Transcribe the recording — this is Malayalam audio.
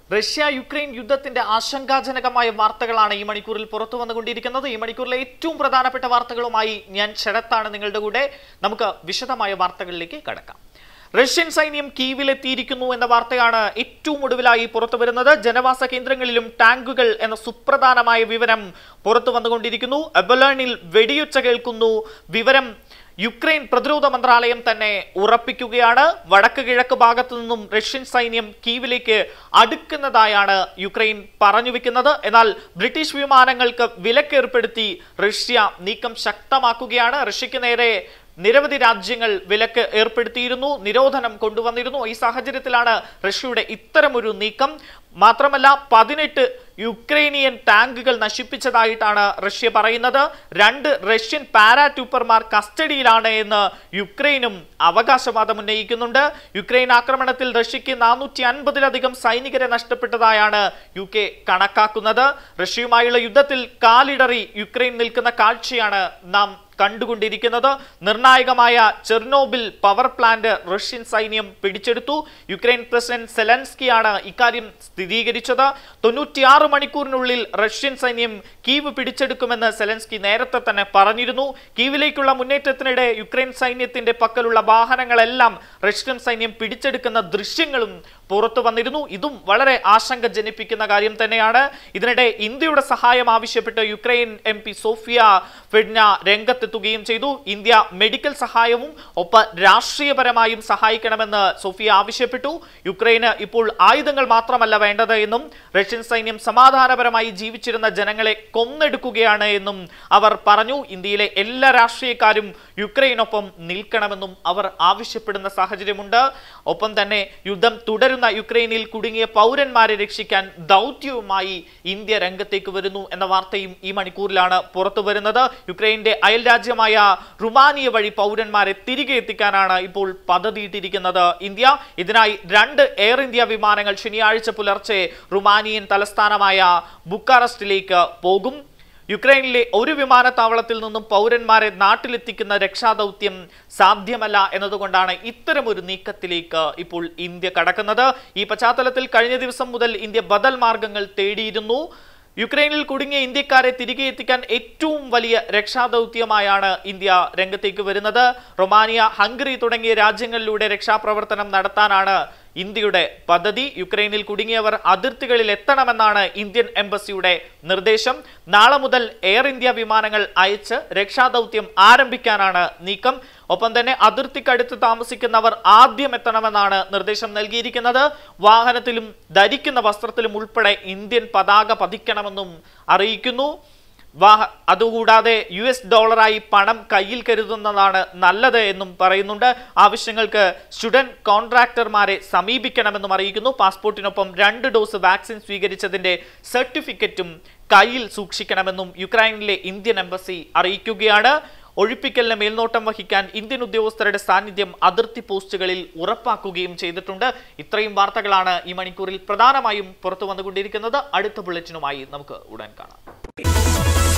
റഷ്യ യുക്രൈൻ യുദ്ധത്തിന്റെ ആശങ്കാജനകമായ വാർത്തകളാണ് ഈ മണിക്കൂറിൽ പുറത്തു വന്നുകൊണ്ടിരിക്കുന്നത് ഈ മണിക്കൂറിലെ ഏറ്റവും പ്രധാനപ്പെട്ട വാർത്തകളുമായി ഞാൻ ശരത്താണ് നിങ്ങളുടെ കൂടെ നമുക്ക് വിശദമായ വാർത്തകളിലേക്ക് കടക്കാം റഷ്യൻ സൈന്യം കീവിലെത്തിയിരിക്കുന്നു എന്ന വാർത്തയാണ് ഏറ്റവും ഒടുവിലായി പുറത്തു വരുന്നത് ജനവാസ കേന്ദ്രങ്ങളിലും ടാങ്കുകൾ എന്ന സുപ്രധാനമായ വിവരം പുറത്തു വന്നുകൊണ്ടിരിക്കുന്നു എബലേണിൽ വെടിയൊച്ച കേൾക്കുന്നു വിവരം യുക്രൈൻ പ്രതിരോധ മന്ത്രാലയം തന്നെ ഉറപ്പിക്കുകയാണ് വടക്ക് കിഴക്ക് ഭാഗത്തു നിന്നും റഷ്യൻ സൈന്യം കീവിലേക്ക് അടുക്കുന്നതായാണ് യുക്രൈൻ പറഞ്ഞു വെക്കുന്നത് എന്നാൽ ബ്രിട്ടീഷ് വിമാനങ്ങൾക്ക് വിലക്കേർപ്പെടുത്തി റഷ്യ നീക്കം ശക്തമാക്കുകയാണ് റഷ്യക്ക് നേരെ നിരവധി രാജ്യങ്ങൾ വിലക്ക് ഏർപ്പെടുത്തിയിരുന്നു നിരോധനം കൊണ്ടുവന്നിരുന്നു ഈ സാഹചര്യത്തിലാണ് റഷ്യയുടെ ഇത്തരമൊരു നീക്കം മാത്രമല്ല പതിനെട്ട് യുക്രൈനിയൻ ടാങ്കുകൾ നശിപ്പിച്ചതായിട്ടാണ് റഷ്യ പറയുന്നത് രണ്ട് റഷ്യൻ പാരാട്യൂപ്പർമാർ കസ്റ്റഡിയിലാണ് എന്ന് യുക്രൈനും അവകാശവാദം ഉന്നയിക്കുന്നുണ്ട് യുക്രൈൻ ആക്രമണത്തിൽ റഷ്യക്ക് നാനൂറ്റി അൻപതിലധികം സൈനികരെ നഷ്ടപ്പെട്ടതായാണ് യു കെ കണക്കാക്കുന്നത് റഷ്യയുമായുള്ള യുദ്ധത്തിൽ കാലിടറി യുക്രൈൻ നിൽക്കുന്ന കാഴ്ചയാണ് നാം കണ്ടുകൊണ്ടിരിക്കുന്നത് നിർണായകമായ ചെർണോബിൽ പവർ പ്ലാന്റ് റഷ്യൻ സൈന്യം പിടിച്ചെടുത്തു യുക്രൈൻ പ്രസിഡന്റ് സെലൻസ്കിയാണ് ഇക്കാര്യം സ്ഥിരീകരിച്ചത് തൊണ്ണൂറ്റിയാറ് മണിക്കൂറിനുള്ളിൽ റഷ്യൻ സൈന്യം കീവ് പിടിച്ചെടുക്കുമെന്ന് സെലൻസ്കി നേരത്തെ തന്നെ പറഞ്ഞിരുന്നു കീവിലേക്കുള്ള മുന്നേറ്റത്തിനിടെ യുക്രൈൻ സൈന്യത്തിന്റെ പക്കലുള്ള വാഹനങ്ങളെല്ലാം റഷ്യൻ സൈന്യം പിടിച്ചെടുക്കുന്ന ദൃശ്യങ്ങളും പുറത്തു വന്നിരുന്നു ഇതും വളരെ ആശങ്ക ജനിപ്പിക്കുന്ന കാര്യം തന്നെയാണ് ഇതിനിടെ ഇന്ത്യയുടെ സഹായം ആവശ്യപ്പെട്ട് യുക്രൈൻ എം പി സോഫിയ ഫെഡ്ന രംഗത്തെത്തുകയും ചെയ്തു ഇന്ത്യ മെഡിക്കൽ സഹായവും ഒപ്പം രാഷ്ട്രീയപരമായും സഹായിക്കണമെന്ന് സോഫിയ ആവശ്യപ്പെട്ടു യുക്രൈന് ഇപ്പോൾ ആയുധങ്ങൾ മാത്രമല്ല വേണ്ടത് എന്നും റഷ്യൻ സൈന്യം സമാധാനപരമായി ജീവിച്ചിരുന്ന ജനങ്ങളെ കൊന്നെടുക്കുകയാണ് എന്നും അവർ പറഞ്ഞു ഇന്ത്യയിലെ എല്ലാ രാഷ്ട്രീയക്കാരും യുക്രൈനൊപ്പം നിൽക്കണമെന്നും അവർ ആവശ്യപ്പെടുന്ന സാഹചര്യമുണ്ട് ഒപ്പം തന്നെ യുദ്ധം തുടരുന്ന യുക്രൈനിൽ കുടുങ്ങിയ പൗരന്മാരെ രക്ഷിക്കാൻ ദൗത്യവുമായി ഇന്ത്യ രംഗത്തേക്ക് വരുന്നു എന്ന വാർത്തയും ഈ മണിക്കൂറിലാണ് പുറത്തു വരുന്നത് യുക്രൈന്റെ അയൽ രാജ്യമായ റുമാനിയ വഴി പൗരന്മാരെ തിരികെ എത്തിക്കാനാണ് ഇപ്പോൾ പദ്ധതിയിട്ടിരിക്കുന്നത് ഇന്ത്യ ഇതിനായി രണ്ട് എയർ ഇന്ത്യ വിമാനങ്ങൾ ശനിയാഴ്ച പുലർച്ചെ റുമാനിയൻ തലസ്ഥാനമായ ബുക്കാറസ്റ്റിലേക്ക് പോകും യുക്രൈനിലെ ഒരു വിമാനത്താവളത്തിൽ നിന്നും പൗരന്മാരെ നാട്ടിലെത്തിക്കുന്ന രക്ഷാദൗത്യം സാധ്യമല്ല എന്നതുകൊണ്ടാണ് ഇത്തരമൊരു നീക്കത്തിലേക്ക് ഇപ്പോൾ ഇന്ത്യ കടക്കുന്നത് ഈ പശ്ചാത്തലത്തിൽ കഴിഞ്ഞ ദിവസം മുതൽ ഇന്ത്യ ബദൽ മാർഗങ്ങൾ തേടിയിരുന്നു യുക്രൈനിൽ കുടുങ്ങിയ ഇന്ത്യക്കാരെ തിരികെ എത്തിക്കാൻ ഏറ്റവും വലിയ രക്ഷാദൗത്യമായാണ് ഇന്ത്യ രംഗത്തേക്ക് വരുന്നത് റൊമാനിയ ഹംഗറി തുടങ്ങിയ രാജ്യങ്ങളിലൂടെ രക്ഷാപ്രവർത്തനം നടത്താനാണ് ഇന്ത്യയുടെ പദ്ധതി യുക്രൈനിൽ കുടുങ്ങിയവർ അതിർത്തികളിൽ എത്തണമെന്നാണ് ഇന്ത്യൻ എംബസിയുടെ നിർദ്ദേശം നാളെ മുതൽ എയർ ഇന്ത്യ വിമാനങ്ങൾ അയച്ച് രക്ഷാദൗത്യം ആരംഭിക്കാനാണ് നീക്കം ഒപ്പം തന്നെ അതിർത്തിക്കടുത്ത് താമസിക്കുന്നവർ ആദ്യം എത്തണമെന്നാണ് നിർദ്ദേശം നൽകിയിരിക്കുന്നത് വാഹനത്തിലും ധരിക്കുന്ന വസ്ത്രത്തിലും ഉൾപ്പെടെ ഇന്ത്യൻ പതാക പതിക്കണമെന്നും അറിയിക്കുന്നു വാഹ അതുകൂടാതെ യു എസ് ഡോളറായി പണം കയ്യിൽ കരുതുന്നതാണ് നല്ലത് എന്നും പറയുന്നുണ്ട് ആവശ്യങ്ങൾക്ക് സ്റ്റുഡന്റ് കോൺട്രാക്ടർമാരെ സമീപിക്കണമെന്നും അറിയിക്കുന്നു പാസ്പോർട്ടിനൊപ്പം രണ്ട് ഡോസ് വാക്സിൻ സ്വീകരിച്ചതിന്റെ സർട്ടിഫിക്കറ്റും കയ്യിൽ സൂക്ഷിക്കണമെന്നും യുക്രൈനിലെ ഇന്ത്യൻ എംബസി അറിയിക്കുകയാണ് ഒഴിപ്പിക്കലിന് മേൽനോട്ടം വഹിക്കാൻ ഇന്ത്യൻ ഉദ്യോഗസ്ഥരുടെ സാന്നിധ്യം അതിർത്തി പോസ്റ്റുകളിൽ ഉറപ്പാക്കുകയും ചെയ്തിട്ടുണ്ട് ഇത്രയും വാർത്തകളാണ് ഈ മണിക്കൂറിൽ പ്രധാനമായും പുറത്തു വന്നുകൊണ്ടിരിക്കുന്നത് അടുത്ത ബുള്ളറ്റിനുമായി നമുക്ക് ഉടൻ കാണാം